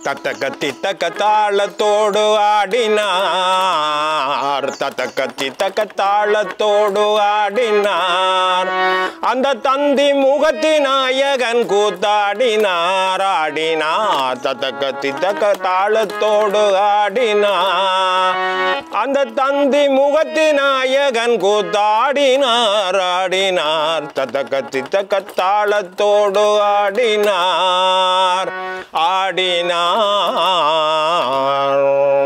தத்தக்க தித்தக்க தாளத்தோடு ஆடினார் தத்தக்க தித்தக்க தாளத்தோடு ஆடினார் அந்த தந்தி முகத்தி நாயகன் கூத்தாடினார் ஆடினார் தத்தக்க தித்தக்க தாளத்தோடு ஆடினார் அந்த தந்தி முகத்தி நாயகன் கூத்தாடினார் ஆடினார் தத்தக்க தித்தக்க தாளத்தோடு ஆடினார் ஆடினார்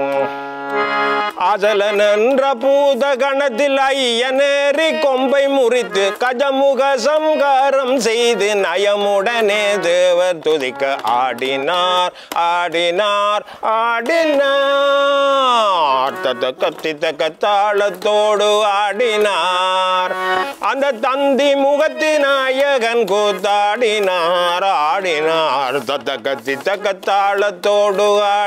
அசலன் என்ற பூத கணத்தில் ஐயனேறி கொம்பை முறித்து கஜமுக சம்காரம் செய்து நயமுடனே தேவர் துதிக்க ஆடினார் ஆடினார் ஆடினார் தத்த கத்தி தக்க தாளத்தோடு ஆடினார் அந்த தந்தி முகத்தி நாயகன் கூத்தாடினார் ஆடினார் தத்த கத்தி தக்க தாளத்தோடு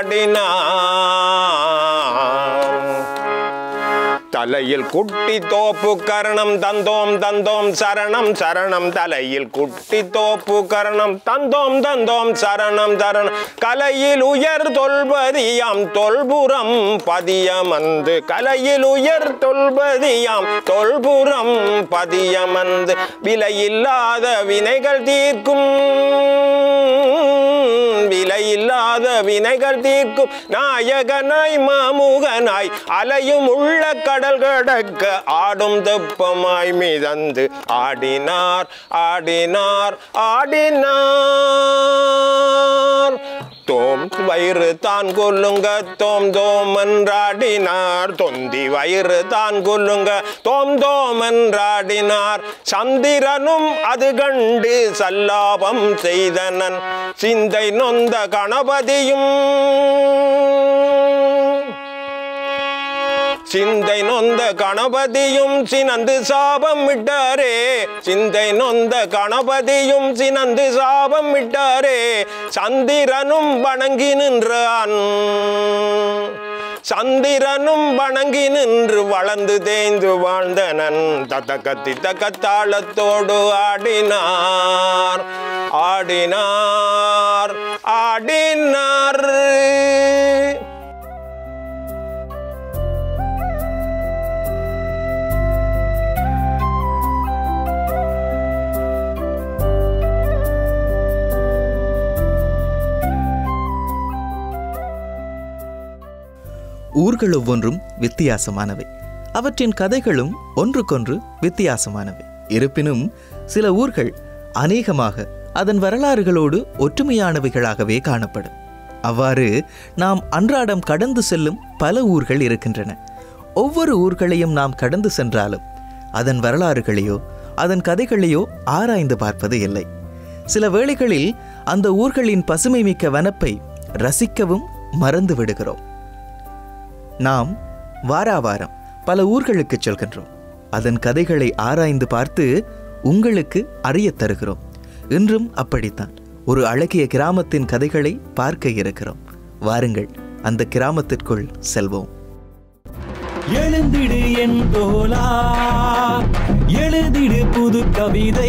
ஆடினார் தலையில் குட்டி தோப்பு கரணம் தந்தோம் தந்தோம் சரணம் சரணம் தலையில் குட்டி தோப்பு கரணம் தந்தோம் தந்தோம் சரணம் சரணம் கலையில் உயர் தொல்பதியாம் தொல்புறம் பதியமந்து கலையில் உயர் தொல்பதியாம் தொல்புறம் பதியமந்து விலையில்லாத வினைகள் தீர்க்கும் விலையில்லாத வினைகள் தீர்க்கும் நாயகனாய் மாமுகனாய் அலையும் உள்ள கடல் கடக்க ஆடும் தெப்பமாய் மிதந்து ஆடினார் ஆடினார் ஆடினார் தோம் வயிறு தான் கொல்லுங்க தோம் தோம் என்றாடினார் தொந்தி வயிறு தான் கொல்லுங்க தோம் தோம் என்றாடினார் சந்திரனும் அது கண்டு சல்லாபம் செய்தனன் சிந்தை நொந்த கணபதியும் சிந்தை நொந்த கணபதியும் சினந்து சாபம் விட்டாரே சிந்தை நொந்த கணபதியும் சினந்து சாபம் விட்டாரே சந்திரனும் வணங்கி நின்றான் சந்திரனும் வணங்கி நின்று வளர்ந்து தேய்ந்து வாழ்ந்தனன் தத்தக்கத்தி தக்கத்தாளத்தோடு ஆடினார் ஆடினார் ஆடினார் ஊர்கள் ஒவ்வொன்றும் வித்தியாசமானவை அவற்றின் கதைகளும் ஒன்றுக்கொன்று வித்தியாசமானவை இருப்பினும் சில ஊர்கள் அநேகமாக அதன் வரலாறுகளோடு ஒற்றுமையானவைகளாகவே காணப்படும் அவ்வாறு நாம் அன்றாடம் கடந்து செல்லும் பல ஊர்கள் இருக்கின்றன ஒவ்வொரு ஊர்களையும் நாம் கடந்து சென்றாலும் அதன் வரலாறுகளையோ அதன் கதைகளையோ ஆராய்ந்து பார்ப்பது இல்லை சில வேளைகளில் அந்த ஊர்களின் பசுமை மிக்க வனப்பை ரசிக்கவும் மறந்து விடுகிறோம் நாம் வாராவாரம் பல ஊர்களுக்கு செல்கின்றோம் அதன் கதைகளை ஆராய்ந்து பார்த்து உங்களுக்கு அறியத் தருகிறோம் இன்றும் அப்படித்தான் ஒரு அழகிய கிராமத்தின் கதைகளை பார்க்க இருக்கிறோம் வாருங்கள் அந்த கிராமத்திற்குள் செல்வோம் எழுந்திடு என் தோலா எழுதிடு புது கவிதை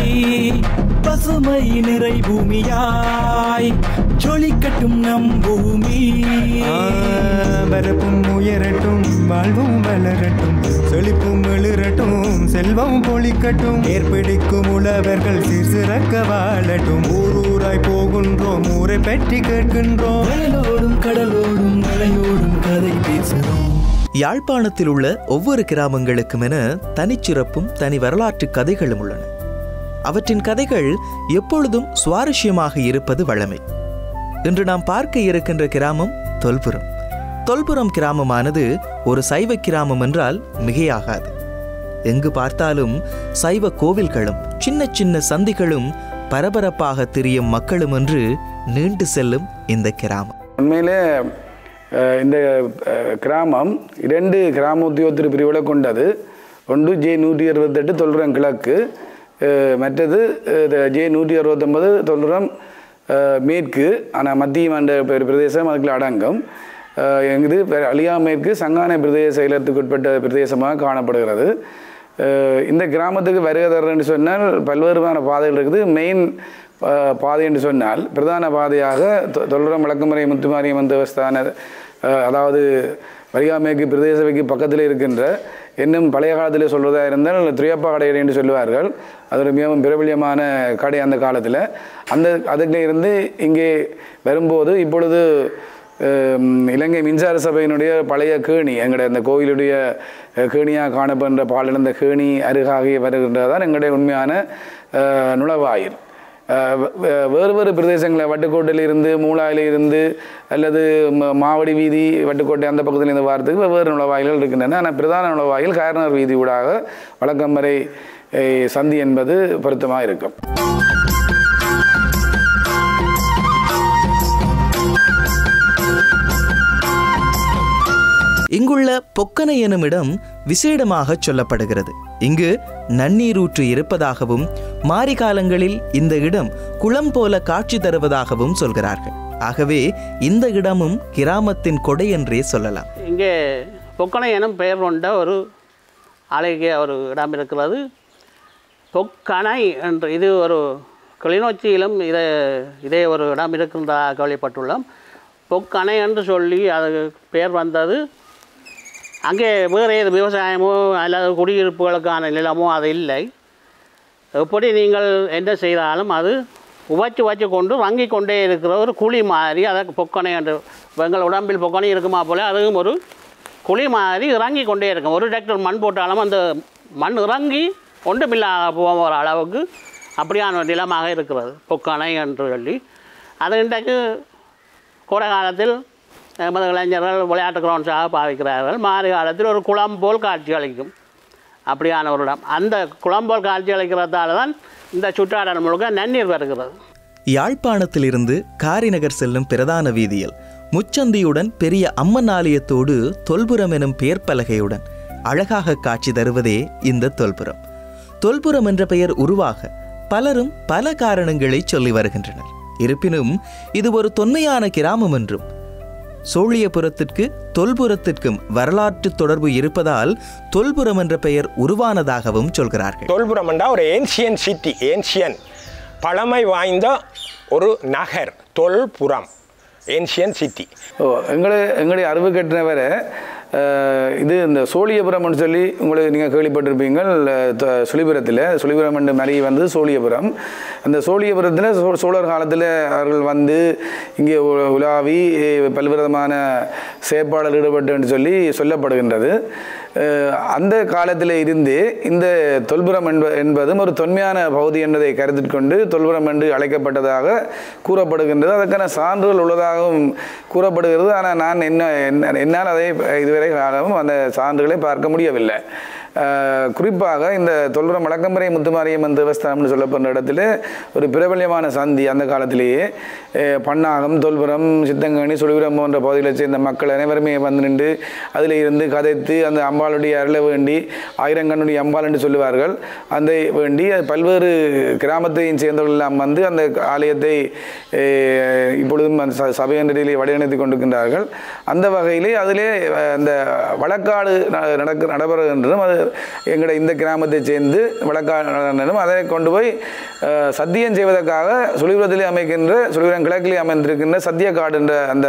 பசுமை நிறை பூமியாய் ஜொலிக்கட்டும் நம் பூமி வரப்பும் உயரட்டும் வாழ்வும் வளரட்டும் செழிப்பும் எழுரட்டும் செல்வம் பொழிக்கட்டும் ஏற்பிடிக்கும் உழவர்கள் சீர்சிறக்க வாழட்டும் ஊர் ஊராய் போகின்றோம் ஊரை பற்றி கேட்கின்றோம் கடலோடும் கடலோடும் மலையோடும் கதை பேசுகிறோம் யாழ்ப்பாணத்தில் உள்ள ஒவ்வொரு கிராமங்களுக்கும் என தனிச்சிறப்பும் தனி வரலாற்று கதைகளும் உள்ளன அவற்றின் கதைகள் எப்பொழுதும் சுவாரஸ்யமாக இருப்பது வழமை இன்று நாம் பார்க்க இருக்கின்ற கிராமம் தொல்புரம் தொல்புரம் கிராமமானது ஒரு சைவ கிராமம் என்றால் மிகையாகாது எங்கு பார்த்தாலும் சைவ கோவில்களும் சின்ன சின்ன சந்திகளும் பரபரப்பாக திரியும் மக்களும் என்று நீண்டு செல்லும் இந்த கிராமம் உண்மையிலே அஹ், இந்த அஹ், கிராமம் இரண்டு கிராம உத்தியோகத்திற்கு பிரிவுகளை கொண்டது ஒன்று ஜே நூற்றி அறுபத்தெட்டு தொல்லுரம் கிழக்கு அஹ், மற்றது அஹ், ஜே நூற்றி அறுபத்தொம்பது தொல்லுரம் அஹ், மேற்கு ஆனால் மத்திய மண்ட பெரு- பிரதேசம் அதுக்குள்ள அடங்கும் அஹ், இது பெ- அலியா மேற்கு சங்கானை பிரதேச செயலத்துக்கு உட்பட்ட பிரதேசமாக காணப்படுகிறது அஹ் இந்த கிராமத்துக்கு வருகை தர்றேன்னு சொன்னால் பல்வேறுமான பாதைகள் இருக்குது மெயின் பாதை என்று சொன்னால் பிரதான பாதையாக தொ- தொல்புரம் வழக்குமுறை முத்துமாரியம்மன் தேவஸ்தான அஹ், அதாவது வரிகாமேக்கு பிரதேசவைக்கு பக்கத்தில் இருக்கின்ற இன்னும் பழைய காலத்தில் சொல்வதா இருந்தால் துரியப்பா கடை என்று சொல்லுவார்கள் அது ஒரு மிகவும் பிரபல்யமான கடை அந்த காலத்தில் அந்த அதுல இருந்து இங்கே வரும்போது இப்பொழுது ஹம், இலங்கை மின்சார சபையினுடைய பழைய கேணி எங்களுடைய அந்த கோயிலுடைய அஹ், கேணியாக காணப்படுகின்ற பாலிழந்த கேணி அருகாகி வருகின்றதான் எங்களுடைய உண்மையான அஹ், நுழைவாயில் அஹ் வே- வே- வேறு வேறு பிரதேசங்களில் வட்டுக்கோட்டையில் இருந்து மூலாயில இருந்து அல்லது ம- மாவடி வீதி வட்டுக்கோட்டை அந்த பக்கத்தில் இருந்து வாரத்துக்கு வெவ்வேறு நுழைவாயில்கள் இருக்கின்றன ஆனால் பிரதான நுழைவாயில் காரணர் வீதி ஊடாக வழக்கம்பரை அஹ், சந்தி என்பது பொருத்தமாக இருக்கும் இங்குள்ள பொக்கனை எனும் இடம் விசேடமாக சொல்லப்படுகிறது இங்கு நன்னீரூற்று இருப்பதாகவும் மாரி காலங்களில் இந்த இடம் குளம் போல காட்சி தருவதாகவும் சொல்கிறார்கள் ஆகவே இந்த இடமும் கிராமத்தின் கொடை என்றே சொல்லலாம் இங்கே பொக்கனை எனும் பெயர் கொண்ட ஒரு அழகிய ஒரு இடம் இருக்கிறது பொக்கனை என்று இது ஒரு கிளிநொச்சியிலும் இதை இதே ஒரு இடம் இருக்கின்றதாக கேள்விப்பட்டுள்ளோம் பொக்கனை என்று சொல்லி அது பெயர் வந்தது அங்கே வேறு ஏது விவசாயமோ அல்லது குடியிருப்புகளுக்கான நிலமோ அது இல்லை எப்படி நீங்கள் என்ன செய்தாலும் அது உவச்சு வச்சு கொண்டு வங்கி கொண்டே இருக்கிற ஒரு குழி மாதிரி அதை பொக்கனை என்று எங்கள் உடம்பில் பொக்கனை இருக்குமா போல அதுவும் ஒரு குழி மாதிரி இறங்கி கொண்டே இருக்கும் ஒரு டிராக்டர் மண் போட்டாலும் அந்த மண் இறங்கி ஒன்றுமில்லாத போகிற அளவுக்கு அப்படியான ஒரு நிலமாக இருக்கிறது பொக்கனை என்று சொல்லி அது இன்றைக்கு கோடை காலத்தில் எமது இளைஞர்கள் விளையாட்டு கிரவுண்ட்ஸாக பாவிக்கிறார்கள் மாறி காலத்தில் ஒரு குளம் போல் காட்சி அளிக்கும் அப்படியான ஒரு இடம் அந்த குளம் போல் காட்சி அளிக்கிறதால தான் இந்த சுற்றாடல் முழுக்க நன்னீர் வருகிறது யாழ்ப்பாணத்திலிருந்து காரிநகர் செல்லும் பிரதான வீதியில் முச்சந்தியுடன் பெரிய அம்மன் ஆலயத்தோடு தொல்புரம் எனும் பெயர் பலகையுடன் அழகாக காட்சி தருவதே இந்த தொல்புரம் தொல்புரம் என்ற பெயர் உருவாக பலரும் பல காரணங்களை சொல்லி வருகின்றனர் இருப்பினும் இது ஒரு தொன்மையான கிராமம் என்றும் சோழியபுரத்திற்கு தொல்புரத்திற்கும் வரலாற்று தொடர்பு இருப்பதால் தொல்புரம் என்ற பெயர் உருவானதாகவும் சொல்கிறார்கள் தொல்புரம்ண்டா ஒரு ஏன்சியன் சிட்டி ஏன்சியன் பழமை வாய்ந்த ஒரு நகர் தொல்புரம் ஏன்சியன் சிட்டி ஓ எங்களை எங்களுடைய அறிவு கட்டினவரை இது இந்த சோழியபுரம்னு சொல்லி உங்களுக்கு நீங்கள் கேள்விப்பட்டிருப்பீங்கள் த- சுழிபுரத்தில் சுழிபுரம் என்ற மறை வந்து சோழியபுரம் அந்த சோழியபுரத்தில் சோ சோழர் காலத்தில் அவர்கள் வந்து இங்கே உ- உலாவி eh, பல்விதமான செயற்பாடில் ஈடுபட்டுன்னு சொல்லி சொல்லப்படுகின்றது அஹ், அந்த காலத்தில் இருந்து இந்த தொல்புரம் என்ப என்பதும் ஒரு தொன்மையான பகுதி என்பதை கருத்தில் கொண்டு தொல்புரம் என்று அழைக்கப்பட்டதாக கூறப்படுகின்றது அதற்கான சான்றுகள் உள்ளதாகவும் கூறப்படுகிறது ஆனால் நான் என்ன என்ன- என்னால் அதை இதுவரை காலமும் அந்த சான்றுகளை பார்க்க முடியவில்லை அஹ், குறிப்பாக இந்த தொல்புரம் வழக்கம்பரை முத்துமாரியம்மன் தேவஸ்தானம்னு சொல்லப்படுற இடத்துல ஒரு பிரபல்யமான சந்தி அந்த காலத்திலேயே அஹ், பன்னாகம் தொல்புரம் சித்தங்கனி சுழிபுரம் போன்ற பகுதிகளைச் சேர்ந்த மக்கள் அனைவருமே வந்து நின்று அதில் இருந்து கதைத்து அந்த அம்பாளுடைய அருளை வேண்டி ஆயிரங்கண்ணுடைய அம்பாள் என்று சொல்லுவார்கள் அந்த வேண்டி அது பல்வேறு கிராமத்தையும் சேர்ந்தவர்கள் எல்லாம் வந்து அந்த ஆலயத்தை அஹ், இப்பொழுதும் அந்த ச- சபை நெறியிலே வடிவமைத்து கொண்டிருக்கின்றார்கள் அந்த வகையிலே அதிலே அஹ், அந்த வழக்காடு ந- நடக்க நடைபெறுகின்றதும் அது எங்களுடைய இந்த கிராமத்தை சேர்ந்து வழக்காடு நடக்கின்றதும் அதை கொண்டு போய் அஹ், சத்தியம் செய்வதற்காக சுழிபுரத்திலே அமைக்கின்ற சுழிபுரம் கிழக்கிலே அமைந்திருக்கின்ற சத்தியக்காடு என்ற அந்த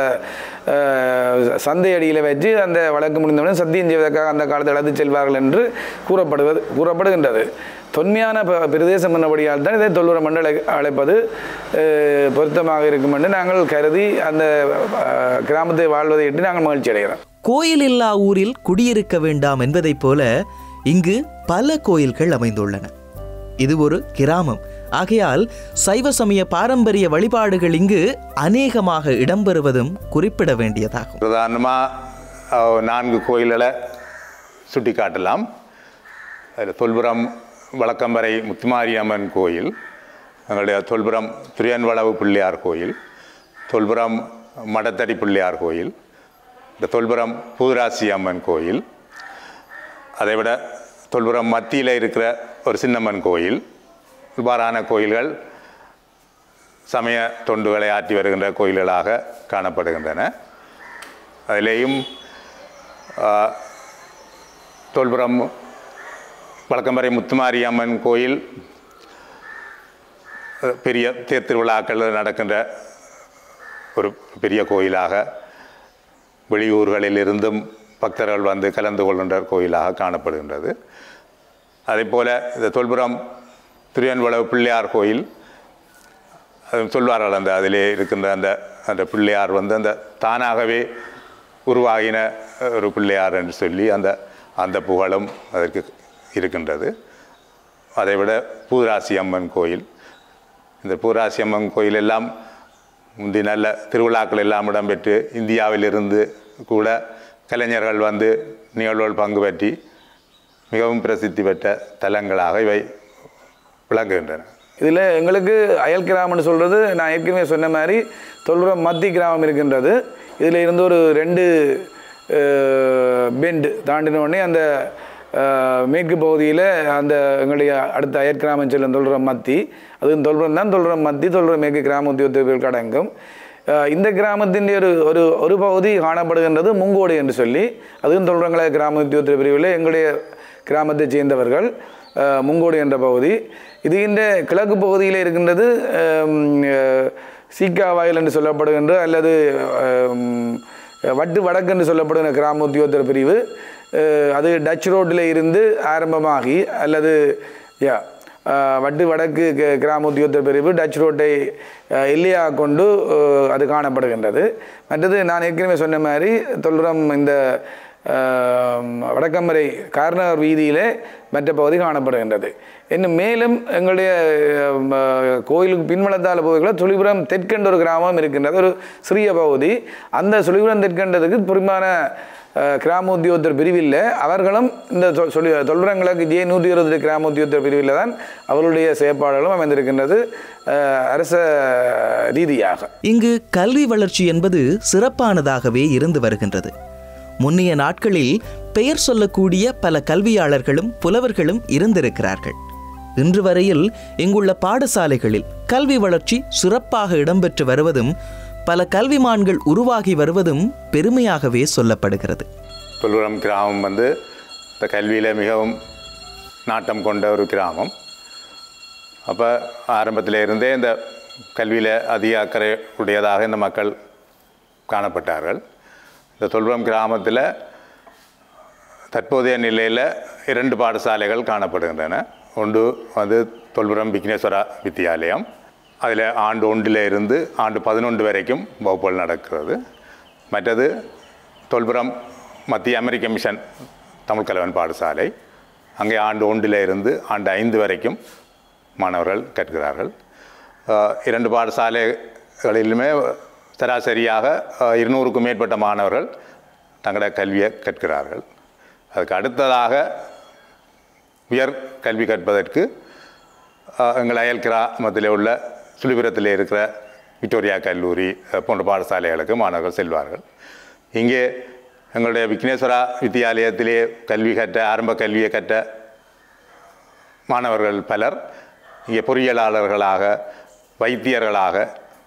அஹ், சந்தை அடியில் வச்சு அந்த வழக்கு முடிந்தவுடன் சத்தியம் செய்வதற்காக அந்த காலத்தில் அழைத்து செல்வார்கள் என்று கூறப்படுவது கூறப்படுகின்றது தொன்மையான ப- பிரதேசம் என்னபடியால் தான் இதை தொல்லுரம் என்று அழை- அழைப்பது அஹ், பொருத்தமாக இருக்கும் என்று நாங்கள் கருதி அந்த அஹ், கிராமத்தை வாழ்வதை எட்டி நாங்கள் மகிழ்ச்சி அடைகிறோம் கோயில் இல்லா ஊரில் குடியிருக்க வேண்டாம் என்பதைப் போல இங்கு பல கோயில்கள் அமைந்துள்ளன இது ஒரு கிராமம் ஆகையால் சைவ சமய பாரம்பரிய வழிபாடுகள் இங்கு அநேகமாக இடம்பெறுவதும் குறிப்பிட வேண்டியதாகும் பிரதானமாக நான்கு கோயில்களை சுட்டி காட்டலாம் அதில் தொல்புரம் வழக்கம்பரை முத்துமாரியம்மன் கோயில் எங்களுடைய தொல்புரம் துரியன்வளவு பிள்ளையார் கோயில் தொல்புரம் மடத்தடி பிள்ளையார் கோயில் இந்த தொல்புரம் பூதராசி அம்மன் கோயில் அதை விட தொல்புரம் மத்தியில் இருக்கிற ஒரு சின்னம்மன் கோயில் இவ்வாறான கோயில்கள் சமய தொண்டுகளை ஆற்றி வருகின்ற கோயில்களாக காணப்படுகின்றன அதிலேயும் ஆ, தொல்புரம் வழக்கம்பறை முத்துமாரி அம்மன் கோயில் அஹ், பெரிய தேர் திருவிழாக்கள் நடக்கின்ற ஒரு பெரிய கோயிலாக வெளியூர்களில் இருந்தும் பக்தர்கள் வந்து கலந்து கொள்கின்ற கோயிலாக காணப்படுகின்றது அதே போல் இந்த தொல்புரம் திருவன்வளவு பிள்ளையார் கோயில் அது சொல்வார்கள் அந்த அதிலே இருக்கின்ற அந்த அந்த பிள்ளையார் வந்து அந்த தானாகவே உருவாகின ஒரு பிள்ளையார் என்று சொல்லி அந்த அந்த புகழும் அதற்கு இருக்கின்றது அதைவிட பூராசி அம்மன் கோயில் இந்த பூராசி அம்மன் கோயில் எல்லாம் முந்தி நல்ல திருவிழாக்கள் எல்லாம் இடம்பெற்று இந்தியாவிலிருந்து கூட கலைஞர்கள் வந்து நிகழ்வுகள் பங்கு பற்றி மிகவும் பிரசித்தி பெற்ற தலங்களாக இவை விளங்குகின்றன இதில் எங்களுக்கு அயல் கிராமம்னு சொல்கிறது நான் ஏற்கனவே சொன்ன மாதிரி தொல்புரம் மத்தி கிராமம் இருக்கின்றது இதில் இருந்து ஒரு ரெண்டு பெண்டு தாண்டின உடனே அந்த அஹ், மேற்கு பகுதியில் அந்த எங்களுடைய அடுத்த அயற் கிராமம் செல்லும் தொல்புரம் மத்தி அதுவும் தொல்புரம் தான் தொல்புரம் மத்தி தொல்புரம் மேற்கு கிராம உத்தியோகத்தர்கள் அடங்கும் அஹ், இந்த கிராமத்தின் ஒரு ஒரு ஒரு பகுதி காணப்படுகின்றது முங்கோடு என்று சொல்லி அதுவும் தொல்புரங்கள கிராம உத்தியோகத்தர் பிரிவில் எங்களுடைய கிராமத்தைச் சேர்ந்தவர்கள் அஹ், முங்கோடு என்ற பகுதி இது இந்த கிழக்கு பகுதியில் இருக்கின்றது அம், அஹ், சீக்கா வாயில் என்று சொல்லப்படுகின்ற அல்லது அம், வட்டு வடக்கு என்று சொல்லப்படுகிற கிராம உத்தியோகத்தர் பிரிவு அஹ், அது டச் ரோட்டில் இருந்து ஆரம்பமாகி அல்லது யா அஹ், வட்டு வடக்கு க- கிராம உத்தியோகத்தர் பிரிவு டச் ரோட்டை அஹ், எல்லையாக கொண்டு அஹ், அது காணப்படுகின்றது மற்றது நான் ஏற்கனவே சொன்ன மாதிரி தொல்லுரம் இந்த ஆம், வடக்கம்பரை கார்னர் வீதியிலே மற்ற பகுதி காணப்படுகின்றது இன்னும் மேலும் எங்களுடைய ஆம், ஆ, கோயிலுக்கு பின்வளத்தால் பகுதிகளை சுழிபுரம் தெற்கென்ற ஒரு கிராமம் இருக்கின்றது ஒரு சிறிய பகுதி அந்த சுழிபுரம் தெற்கென்றதுக்கு பெரும்பாலான ஆ, கிராம உத்தியோகத்தர் பிரிவில் அவர்களும் இந்த சொ- சொல்லி தொல்புரங்களுக்கு ஜே நூற்றி இருபது கிராம உத்தியோகத்தர் பிரிவில் தான் அவர்களுடைய செயற்பாடுகளும் அமைந்திருக்கின்றது ஆ, அரச ரீதியாக இங்கு கல்வி வளர்ச்சி என்பது சிறப்பானதாகவே இருந்து வருகின்றது முன்னைய நாட்களில் பெயர் சொல்லக்கூடிய பல கல்வியாளர்களும் புலவர்களும் இருந்திருக்கிறார்கள் இன்று வரையில் இங்குள்ள பாடசாலைகளில் கல்வி வளர்ச்சி சிறப்பாக இடம்பெற்று வருவதும் பல கல்விமான்கள் உருவாகி வருவதும் பெருமையாகவே சொல்லப்படுகிறது தொல்புரம் கிராமம் வந்து இந்த கல்வியில் மிகவும் நாட்டம் கொண்ட ஒரு கிராமம் அப்போ ஆரம்பத்தில் இருந்தே இந்த கல்வியில் அதிக அக்கறை உடையதாக இந்த மக்கள் காணப்பட்டார்கள் இந்த தொல்புரம் கிராமத்தில் தற்போதைய நிலையில் இரண்டு பாடசாலைகள் காணப்படுகின்றன ஒன்று வந்து தொல்புரம் விக்னேஸ்வரா வித்தியாலயம் அதில் ஆண்டு ஒன்றில் இருந்து ஆண்டு பதினொன்று வரைக்கும் வகுப்புகள் நடக்கிறது மற்றது தொல்புரம் மத்திய அமெரிக்க மிஷன் தமிழ் கலவன் பாடசாலை அங்கே ஆண்டு ஒன்றில் இருந்து ஆண்டு ஐந்து வரைக்கும் மாணவர்கள் கற்கிறார்கள் அஹ், இரண்டு பாடசாலைகளிலுமே சராசரியாக அஹ், இருநூறுக்கும் மேற்பட்ட மாணவர்கள் தங்களோட கல்வியை கற்கிறார்கள் அதுக்கு அடுத்ததாக உயர் கல்வி கற்பதற்கு அஹ், எங்கள் அயல் கிராமத்தில் உள்ள சுழிபுரத்தில் இருக்கிற விக்டோரியா கல்லூரி அஹ், போன்ற பாடசாலைகளுக்கு மாணவர்கள் செல்வார்கள் இங்கே எங்களுடைய விக்னேஸ்வரா வித்தியாலயத்திலே கல்வி கற்ற ஆரம்ப கல்வியை கற்ற மாணவர்கள் பலர் இங்கே பொறியியலாளர்களாக வைத்தியர்களாக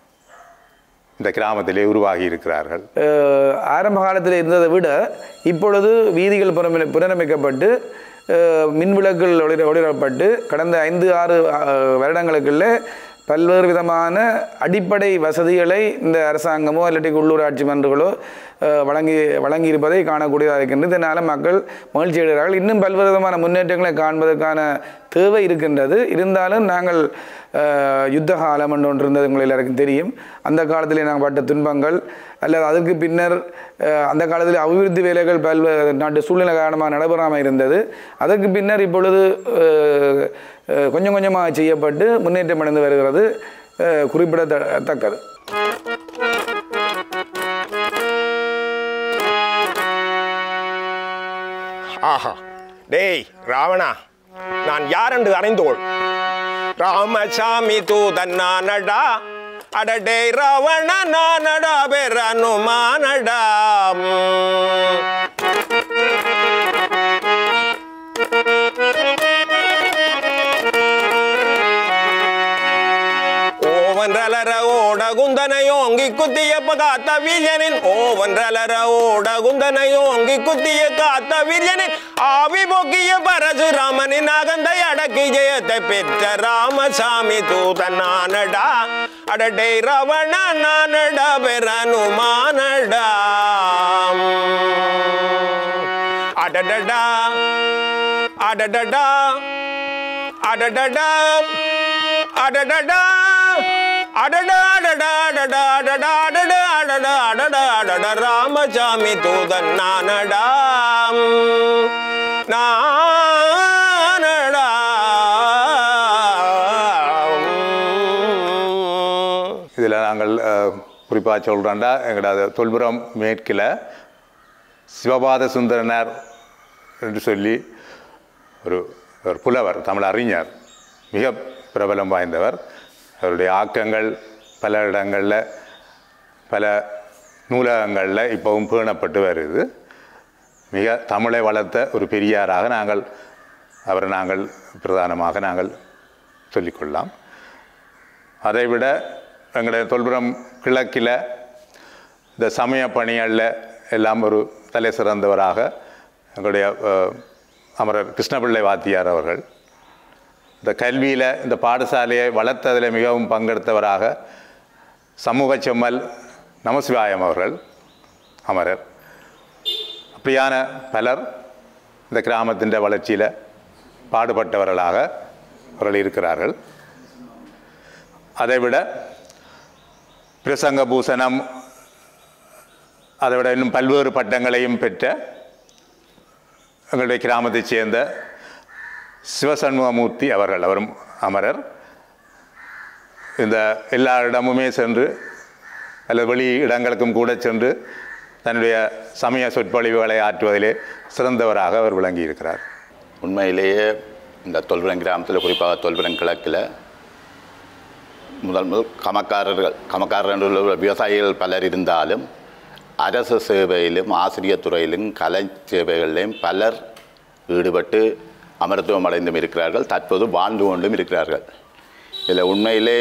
இந்த கிராமத்திலே உருவாகி இருக்கிறார்கள் அஹ் ஆரம்ப காலத்தில் இருந்ததை விட இப்பொழுது வீதிகள் புறமே- புனரமைக்கப்பட்டு அஹ் மின் விளக்குகள் ஒளிர ஒளிரப்பட்டு கடந்த ஐந்து ஆறு அஹ், வருடங்களுக்குள்ள பல்வேறு விதமான அடிப்படை வசதிகளை இந்த அரசாங்கமோ இல்லாட்டி உள்ளூராட்சி மன்றங்களோ அஹ், வழங்கி வழங்கி இருப்பதை காணக்கூடியதாக இருக்கின்றது இதனால் மக்கள் மகிழ்ச்சி அடைகிறார்கள் இன்னும் பல்வேறு விதமான முன்னேற்றங்களை காண்பதற்கான தேவை இருக்கின்றது இருந்தாலும் நாங்கள் அஹ், யுத்த காலம் என்று ஒன்று இருந்தது உங்கள் எல்லாருக்கும் தெரியும் அந்த காலத்திலே நாங்கள் பட்ட துன்பங்கள் அல்லது அதற்கு பின்னர் அஹ், அந்த காலத்தில் அபிவிருத்தி வேலைகள் பல்வேறு நாட்டு சூழ்நிலை காரணமாக நடைபெறாமல் இருந்தது அதற்கு பின்னர் இப்பொழுது அஹ், அஹ், கொஞ்சம் கொஞ்சமாக செய்யப்பட்டு முன்னேற்றம் அடைந்து வருகிறது அஹ், குறிப்பிடத்தக்கது ஆஹா டேய் ராவணா நான் யார் என்று அறிந்தோள் ராமசாமி தூதன் நானடா அடடே ராவண நானடா பெறனுமானடா ஓவன்றலர ஓட குந்தனையோங்கி குத்திய காத்த வீரியனின் ஓவன்றலர ஓட குந்தனையோங்கி குத்திய காத்த வீரியனின் ஆவி போக்கிய பரசுராமனின் அகந்தை அடக்கி ஜெயத்தை பெற்ற ராமசாமி தூதன் நானடா அடடே ரவண நானடா பெறனுமானடா அடடடா அடடடா அடடடா அடடடா அடடா அடடா அடடா அடடா அடடா அடடா அடடா அடடா ராமசாமி தூதன் நானடா நானடா இதில் நாங்கள் குறிப்பாக சொல்கிறோண்டா எங்களோட தொல்புரம் மேற்கில் சிவபாத சுந்தரனார் என்று சொல்லி ஒரு ஒரு புலவர் தமிழ் அறிஞர் மிக பிரபலம் வாய்ந்தவர் அவருடைய ஆக்கங்கள் பல இடங்களில் பல நூலகங்களில் இப்போவும் பேணப்பட்டு வருது மிக தமிழை வளர்த்த ஒரு பெரியாராக நாங்கள் அவரை நாங்கள் பிரதானமாக நாங்கள் சொல்லிக்கொள்ளலாம் அதைவிட எங்களுடைய தொல்புரம் கிழக்கில் இந்த சமய பணிகளில் எல்லாம் ஒரு தலை சிறந்தவராக எங்களுடைய அஹ், அமரர் கிருஷ்ணபிள்ளை வாத்தியார் அவர்கள் இந்த கல்வியில் இந்த பாடசாலையை வளர்த்ததில் மிகவும் பங்கெடுத்தவராக சமூக செம்மல் நமசிவாயம் அவர்கள் அமரர் அப்படியான பலர் இந்த கிராமத்தின் வளர்ச்சியில் பாடுபட்டவர்களாக அவர்கள் இருக்கிறார்கள் அதைவிட பிரசங்க பூசணம் அதைவிட இன்னும் பல்வேறு பட்டங்களையும் பெற்ற எங்களுடைய கிராமத்தைச் சேர்ந்த சிவசண்முகமூர்த்தி அவர்கள் அவரும் அமரர் இந்த எல்லா இடமுமே சென்று அல்லது வெளி இடங்களுக்கும் கூட சென்று தன்னுடைய சமய சொற்பொழிவுகளை ஆற்றுவதிலே சிறந்தவராக அவர் விளங்கியிருக்கிறார் உண்மையிலேயே இந்த தொல்புரம் கிராமத்தில் குறிப்பாக தொல்புரம் கிழக்கில் முதல் முதல் கமக்காரர்கள் கமக்காரர் என்று உள்ள விவசாயிகள் பலர் இருந்தாலும் அரசு சேவையிலும் ஆசிரியர் துறையிலும் கலை சேவைகளிலும் பலர் ஈடுபட்டு அமரத்துவம் அடைந்தும் இருக்கிறார்கள் தற்போது வாழ்ந்து கொண்டும் இருக்கிறார்கள் இதில் உண்மையிலே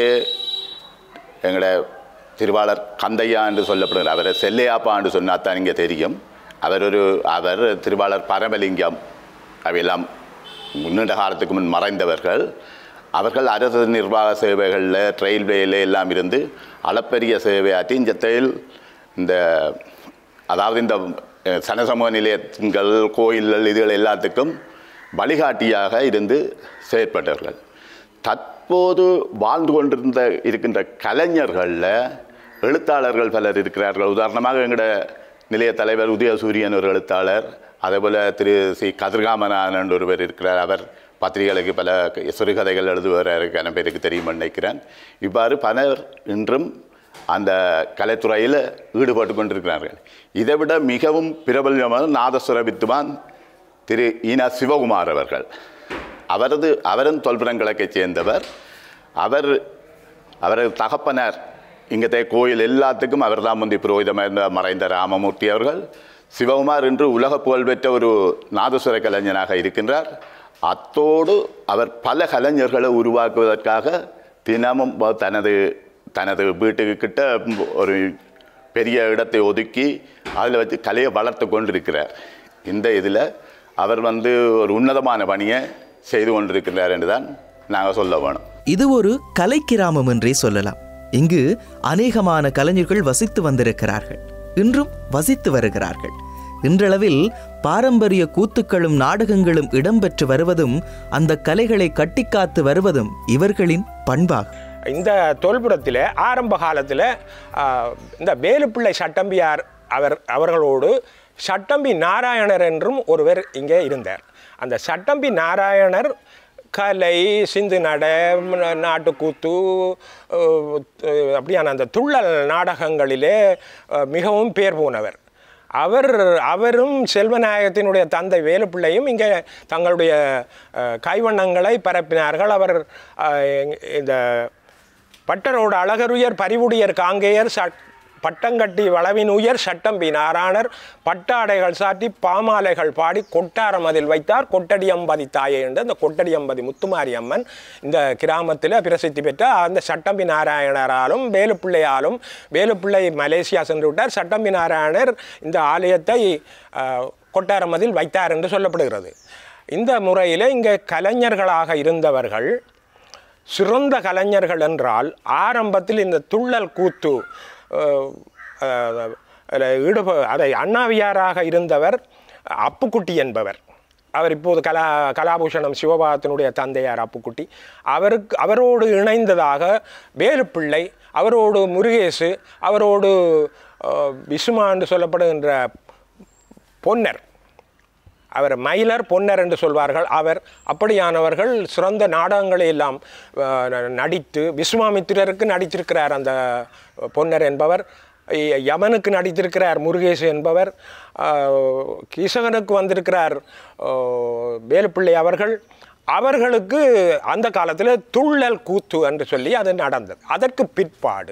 எங்களை திருவாளர் கந்தையா என்று சொல்லப்படுகிறார் அவரை செல்லையாப்பா என்று சொன்னால் தான் இங்கே தெரியும் அவர் ஒரு அவர் திருவாளர் பரமலிங்கம் அவையெல்லாம் நீண்ட காலத்துக்கு முன் மறைந்தவர்கள் அவர்கள் அரசு நிர்வாக சேவைகளில் ரயில்வேயில் எல்லாம் இருந்து அளப்பரிய சேவையாற்றி இந்த செயல் இந்த அதாவது இந்த அஹ், சனசமூக நிலையங்கள் கோயில்கள் இதுகள் எல்லாத்துக்கும் வழிகாட்டியாக இருந்து செயற்பட்டவர்கள் தற்போது வாழ்ந்து கொண்டிருந்த இருக்கின்ற கலைஞர்களில் எழுத்தாளர்கள் பலர் இருக்கிறார்கள் உதாரணமாக எங்களோட நிலைய தலைவர் உதயசூரியன் ஒரு எழுத்தாளர் அதேபோல் திரு சி கதிர்காமனானன் ஒருவர் இருக்கிறார் அவர் பத்திரிகைகளுக்கு பல சிறுகதைகள் எழுதுவதற்கான பேருக்கு தெரியும் நினைக்கிறேன் இவ்வாறு பலர் இன்றும் அந்த கலைத்துறையில் ஈடுபட்டு கொண்டிருக்கிறார்கள் இதைவிட மிகவும் பிரபலமான நாதஸ்வர வித்துவான் திரு ஈனா சிவகுமார் அவர்கள் அவரது அவரும் தொல்புரம் கிழக்கைச் சேர்ந்தவர் அவர் அவரது தகப்பனார் இங்கത്തെ கோயில் எல்லாத்துக்கும் அவர் தான் முந்தி புரோகிதமாக இருந்த மறைந்த ராமமூர்த்தி அவர்கள் சிவகுமார் இன்று உலக புகழ்பெற்ற ஒரு நாதஸ்வர கலைஞனாக இருக்கின்றார் அத்தோடு அவர் பல கலைஞர்களை உருவாக்குவதற்காக தினமும் வ- தனது தனது வீட்டுக்கு கிட்ட ஒரு பெரிய இடத்தை ஒதுக்கி அதில் வச்சு கலையை வளர்த்து கொண்டிருக்கிறார் இந்த இதில் அவர் வந்து ஒரு உன்னதமான பணியை செய்து கொண்டிருக்கிறார் என்று தான் நாங்கள் சொல்ல வேணும் இது ஒரு கலை கிராமம் என்றே சொல்லலாம் இங்கு அநேகமான கலைஞர்கள் வசித்து வந்திருக்கிறார்கள் இன்றும் வசித்து வருகிறார்கள் இன்றளவில் பாரம்பரிய கூத்துக்களும் நாடகங்களும் இடம்பெற்று வருவதும் அந்த கலைகளை கட்டிக்காத்து வருவதும் இவர்களின் பண்பாகும் இந்த தொல்புரத்தில் ஆரம்ப காலத்தில் இந்த வேலுப்பிள்ளை சட்டம்பியார் அவர் அவர்களோடு சட்டம்பி நாராயணர் என்றும் ஒருவர் இங்கே இருந்தார் அந்த சட்டம்பி நாராயணர் கலை சிந்து நடை ம- நாட்டுக்கூத்து அஹ், அஹ், அப்படியான அந்த துள்ளல் நாடகங்களிலே அஹ், மிகவும் பேர் போனவர் அவர் அவரும் செல்வநாயகத்தினுடைய தந்தை வேலுப்பிள்ளையும் இங்கே தங்களுடைய அஹ், கைவண்ணங்களை பரப்பினார்கள் அவர் அஹ், இந்த பட்டரோட அழகருயர் பரிவுடையர் காங்கேயர் சட் பட்டங்கட்டி வளவின் உயர் சட்டம்பி நாராயணர் பட்டாடைகள் சாற்றி பாமாலைகள் பாடி கொட்டாரம் அதில் வைத்தார் கொட்டடியம்பதி தாயே என்று அந்த கொட்டடியம்பதி முத்துமாரி அம்மன் இந்த கிராமத்தில் பிரசித்தி பெற்ற அந்த சட்டம்பி நாராயணராலும் வேலுப்பிள்ளையாலும் வேலுப்பிள்ளை மலேசியா சென்று விட்டார் சட்டம்பி நாராயணர் இந்த ஆலயத்தை அஹ், கொட்டாரம் அதில் வைத்தார் என்று சொல்லப்படுகிறது இந்த முறையில் இங்கே கலைஞர்களாக இருந்தவர்கள் சிறந்த கலைஞர்கள் என்றால் ஆரம்பத்தில் இந்த துள்ளல் கூத்து அஹ், அஹ், அதில் ஈடுப அதை அண்ணாவியாராக இருந்தவர் அப்புக்குட்டி என்பவர் அவர் இப்போது கலா கலாபூஷணம் சிவபாகத்தினுடைய தந்தையார் அப்புக்குட்டி அவருக்கு அவரோடு இணைந்ததாக வேலுப்பிள்ளை அவரோடு முருகேசு அவரோடு அஹ், விசுமா என்று சொல்லப்படுகின்ற பொன்னர் அவர் மயிலர் பொன்னர் என்று சொல்வார்கள் அவர் அப்படியானவர்கள் சிறந்த நாடகங்களை எல்லாம் அஹ், ந- நடித்து விஸ்வாமித்திரருக்கு நடித்திருக்கிறார் அந்த பொன்னர் என்பவர் இ- யமனுக்கு நடித்திருக்கிறார் முருகேசு என்பவர் அஹ், கீசகனுக்கு வந்திருக்கிறார் அஹ், வேலுப்பிள்ளை அவர்கள் அவர்களுக்கு அந்த காலத்தில் துள்ளல் கூத்து என்று சொல்லி அது நடந்தது அதற்கு பிற்பாடு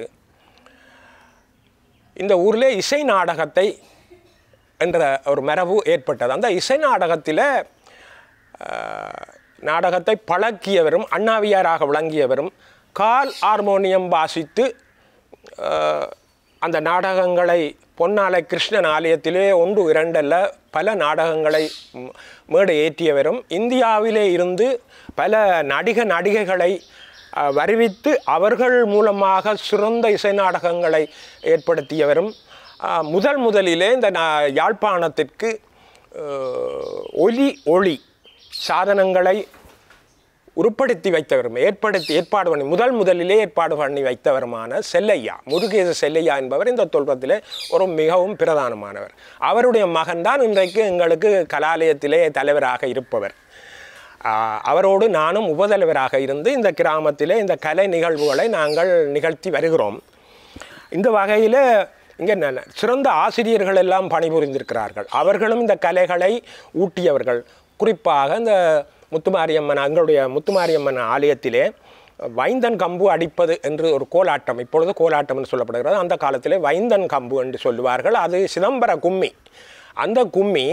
இந்த ஊரில் இசை நாடகத்தை என்ற ஒரு மரபு ஏற்பட்டது அந்த இசை நாடகத்தில் அஹ், நாடகத்தை பழக்கியவரும் அண்ணாவியாராக விளங்கியவரும் கால் ஹார்மோனியம் வாசித்து அஹ், அந்த நாடகங்களை பொன்னாலை கிருஷ்ணன் ஆலயத்திலே ஒன்று இரண்டல்ல பல நாடகங்களை ம், மேடை ஏற்றியவரும் இந்தியாவிலே இருந்து பல நடிக நடிகைகளை அஹ், வருவித்து அவர்கள் மூலமாக சிறந்த இசை நாடகங்களை ஏற்படுத்தியவரும் அஹ், முதல் முதலிலே இந்த நா- யாழ்ப்பாணத்திற்கு அஹ், ஒலி ஒளி சாதனங்களை உருப்படுத்தி வைத்தவரும் ஏற்படுத்தி ஏற்பாடு பண்ணி முதல் முதலிலே ஏற்பாடு பண்ணி வைத்தவருமான செல்லையா முருகேச செல்லையா என்பவர் இந்த தொல்பத்திலே ஒரு மிகவும் பிரதானமானவர் அவருடைய மகன்தான் இன்றைக்கு எங்களுக்கு கலாலயத்திலே தலைவராக இருப்பவர் ஆஹ், அவரோடு நானும் உபதலைவராக இருந்து இந்த கிராமத்திலே இந்த கலை நிகழ்வுகளை நாங்கள் நிகழ்த்தி வருகிறோம் இந்த வகையில் இங்கே ந- சிறந்த ஆசிரியர்கள் எல்லாம் பணிபுரிந்திருக்கிறார்கள் அவர்களும் இந்த கலைகளை ஊட்டியவர்கள் குறிப்பாக இந்த முத்துமாரியம்மன் எங்களுடைய முத்துமாரியம்மன் ஆலயத்திலே வைந்தன் கம்பு அடிப்பது என்று ஒரு கோலாட்டம் இப்பொழுது கோலாட்டம் என்று சொல்லப்படுகிறது அந்த காலத்திலே வைந்தன் கம்பு என்று சொல்லுவார்கள் அது சிதம்பர கும்மி அந்த கும்மி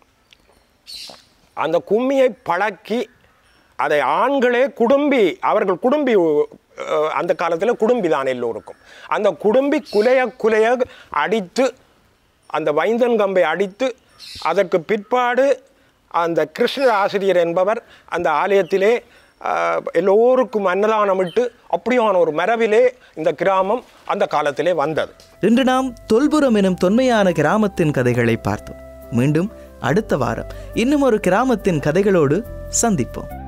அந்த கும்மியை பழக்கி அதை ஆண்களே குடும்பி அவர்கள் குடும்பி அஹ், அந்த காலத்தில் குடும்பி தான் எல்லோருக்கும் அந்த குடும்பி குலைய குலைய அடித்து அந்த வைந்தன் கம்பை அடித்து அதற்கு பிற்பாடு அந்த கிருஷ்ணர் ஆசிரியர் என்பவர் அந்த ஆலயத்திலே அஹ், எல்லோருக்கும் அன்னதானமிட்டு அப்படியான ஒரு மரபிலே இந்த கிராமம் அந்த காலத்திலே வந்தது இன்று நாம் தொல்புரம் எனும் தொன்மையான கிராமத்தின் கதைகளை பார்த்தோம் மீண்டும் அடுத்த வாரம் இன்னும் ஒரு கிராமத்தின் கதைகளோடு சந்திப்போம்